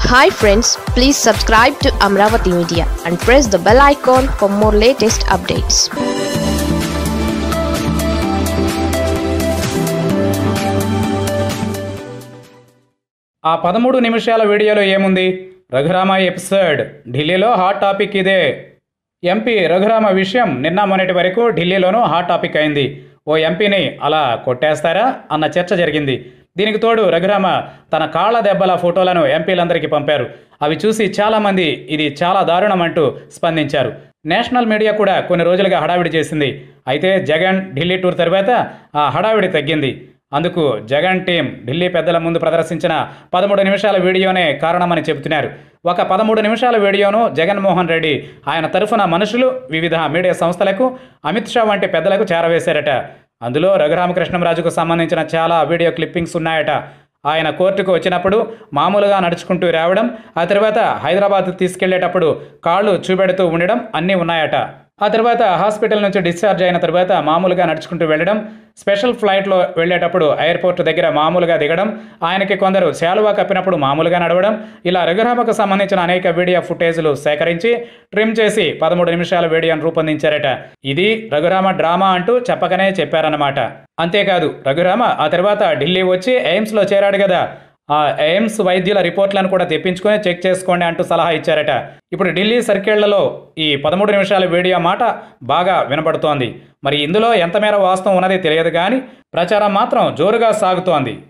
hi friends please subscribe to Amaravati media and press the bell icon for more latest updates ఆ పదమూడు నిమిషాల వీడియోలో ఏముంది రఘురామ ఎపిసోడ్ ఢిల్లీలో హాట్ టాపిక్ ఇదే ఎంపీ రఘురామ విషయం నిన్న మొన్నటి వరకు ఢిల్లీలోనూ హాట్ టాపిక్ అయింది ఓ ఎంపీని అలా కొట్టేస్తారా అన్న చర్చ జరిగింది దీనికి తోడు రఘురామ తన కాళ్ళ దెబ్బల ఫోటోలను ఎంపీలందరికీ పంపారు అవి చూసి చాలామంది ఇది చాలా దారుణం అంటూ స్పందించారు నేషనల్ మీడియా కూడా కొన్ని రోజులుగా హడావిడి చేసింది అయితే జగన్ ఢిల్లీ టూర్ తర్వాత ఆ హడావిడి తగ్గింది అందుకు జగన్ టీం ఢిల్లీ పెద్దల ముందు ప్రదర్శించిన పదమూడు నిమిషాల వీడియోనే కారణమని చెబుతున్నారు ఒక పదమూడు నిమిషాల వీడియోను జగన్మోహన్ రెడ్డి ఆయన తరఫున మనుషులు వివిధ మీడియా సంస్థలకు అమిత్ షా వంటి పెద్దలకు చేరవేశారట అందులో రఘురామకృష్ణంరాజుకు సంబంధించిన చాలా వీడియో క్లిప్పింగ్స్ ఉన్నాయట ఆయన కోర్టుకు వచ్చినప్పుడు మామూలుగా నడుచుకుంటూ రావడం ఆ తర్వాత హైదరాబాద్ తీసుకెళ్లేటప్పుడు కాళ్ళు చూపెడుతూ ఉండడం అన్నీ ఉన్నాయట ఆ తర్వాత హాస్పిటల్ నుంచి డిశ్చార్జ్ అయిన తర్వాత మామూలుగా నడుచుకుంటూ వెళ్ళడం స్పెషల్ ఫ్లైట్లో వెళ్ళేటప్పుడు ఎయిర్పోర్ట్ దగ్గర మామూలుగా దిగడం ఆయనకి కొందరు శాలువా కప్పినప్పుడు మామూలుగా నడవడం ఇలా రఘురామకు సంబంధించిన అనేక వీడియో ఫుటేజ్లు సేకరించి ట్రిమ్ చేసి పదమూడు నిమిషాల వీడియోను రూపొందించారట ఇది రఘురామ డ్రామా అంటూ చెప్పకనే చెప్పారన్నమాట అంతేకాదు రఘురామ ఆ తర్వాత ఢిల్లీ వచ్చి ఎయిమ్స్లో చేరాడు కదా ఆ ఎయిమ్స్ వైద్యుల రిపోర్ట్లను కూడా తెప్పించుకొని చెక్ చేసుకోండి అంటూ సలహా ఇచ్చారట ఇప్పుడు ఢిల్లీ సర్కిళ్లలో ఈ పదమూడు నిమిషాల వీడియో మాట బాగా వినపడుతోంది మరి ఇందులో ఎంత మేర వాస్తవం ఉన్నది తెలియదు కానీ ప్రచారం మాత్రం జోరుగా సాగుతోంది